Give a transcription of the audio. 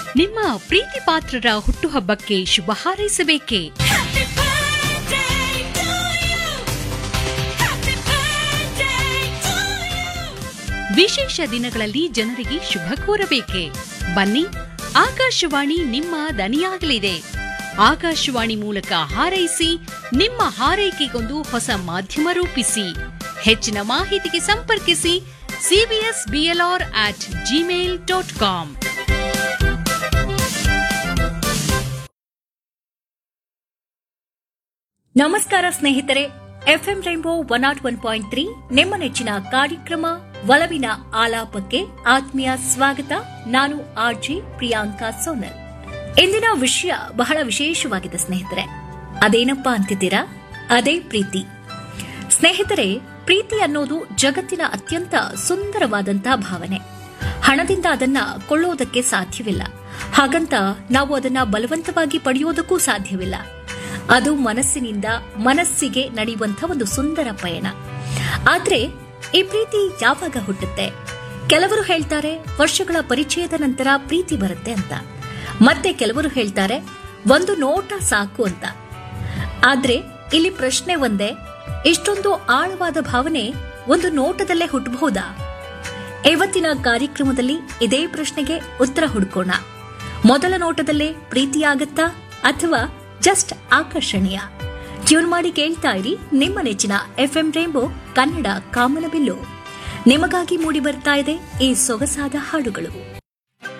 ನಿಮ್ಮ ಪ್ರೀತಿ ಪಾತ್ರರ ಹುಟ್ಟುಹಬ್ಬಕ್ಕೆ ಶುಭ ಹಾರೈಸಬೇಕೇ ವಿಶೇಷ ದಿನಗಳಲ್ಲಿ ಜನರಿಗೆ ಶುಭ ಕೋರಬೇಕೆ ಬನ್ನಿ ಆಕಾಶವಾಣಿ ನಿಮ್ಮ ದನಿಯಾಗಲಿದೆ ಆಕಾಶವಾಣಿ ಮೂಲಕ ಹಾರೈಸಿ ನಿಮ್ಮ ಹಾರೈಕೆಗೊಂದು ಹೊಸ ಮಾಧ್ಯಮ ರೂಪಿಸಿ ಹೆಚ್ಚಿನ ಮಾಹಿತಿಗೆ ಸಂಪರ್ಕಿಸಿ CBS BLR at Gmail dot com ನಮಸ್ಕಾರ ಸ್ನೇಹಿತರೆ FM rainbow one naught one point three ನಿಮ್ಮ ನೆಚ್ಚಿನ ಕಾರ್ಯಕ್ರಮ ಒಲವಿನ ಆಲಾಪಕ್ಕೆ ಆತ್ಮೀಯ ಸ್ವಾಗತ ನಾನು ಆರ್ಜಿ ಪ್ರಿಯಾಂಕಾ ಸೋನಲ್ ಇಂದಿನ ವಿಷಯ ಬಹಳ ವಿಶೇಷವಾಗಿದೆ ಸ್ನೇಹಿತರೆ ಅದೇನಪ್ಪಾ ಅಂತಿದ್ದೀರಾ ಅದೇ ಪ್ರೀತಿ ಸ್ನೇಹಿತರೆ ಪ್ರೀತಿ ಅನ್ನೋದು ಜಗತ್ತಿನ ಅತ್ಯಂತ ಸುಂದರವಾದಂತಹ ಭಾವನೆ ಹಣದಿಂದ ಅದನ್ನ ಕೊಳ್ಳೋದಕ್ಕೆ ಸಾಧ್ಯವಿಲ್ಲ ಹಾಗಂತ ನಾವು ಅದನ್ನ ಬಲವಂತವಾಗಿ ಪಡೆಯೋದಕ್ಕೂ ಸಾಧ್ಯವಿಲ್ಲ ಅದು ಮನಸ್ಸಿನಿಂದ ಮನಸ್ಸಿಗೆ ನಡೆಯುವಂಥ ಒಂದು ಸುಂದರ ಪಯಣ ಆದ್ರೆ ಈ ಪ್ರೀತಿ ಯಾವಾಗ ಹುಟ್ಟುತ್ತೆ ಕೆಲವರು ಹೇಳ್ತಾರೆ ವರ್ಷಗಳ ಪರಿಚಯದ ನಂತರ ಪ್ರೀತಿ ಬರುತ್ತೆ ಅಂತ ಮತ್ತೆ ಕೆಲವರು ಹೇಳ್ತಾರೆ ಒಂದು ನೋಟ ಸಾಕು ಅಂತ ಆದ್ರೆ ಇಲ್ಲಿ ಪ್ರಶ್ನೆ ಒಂದೇ ಇಷ್ಟೊಂದು ಆಳವಾದ ಭಾವನೆ ಒಂದು ನೋಟದಲ್ಲೇ ಹುಟ್ಟಬಹುದಾ ಇವತ್ತಿನ ಕಾರ್ಯಕ್ರಮದಲ್ಲಿ ಇದೇ ಪ್ರಶ್ನೆಗೆ ಉತ್ತರ ಹುಡುಕೋಣ ಮೊದಲ ನೋಟದಲ್ಲೇ ಪ್ರೀತಿಯಾಗತ್ತಾ ಅಥವಾ ಜಸ್ಟ್ ಆಕರ್ಷಣೀಯ ಟ್ಯೂನ್ ಮಾಡಿ ಕೇಳ್ತಾ ಇರಿ ನಿಮ್ಮ ನೆಚ್ಚಿನ ಎಫ್ಎಂ ರೇಂಬೋ ಕನ್ನಡ ಕಾಮನಬಿಲ್ಲು ನಿಮಗಾಗಿ ಮೂಡಿ ಬರ್ತಾ ಇದೆ ಈ ಸೊಗಸಾದ ಹಾಡುಗಳು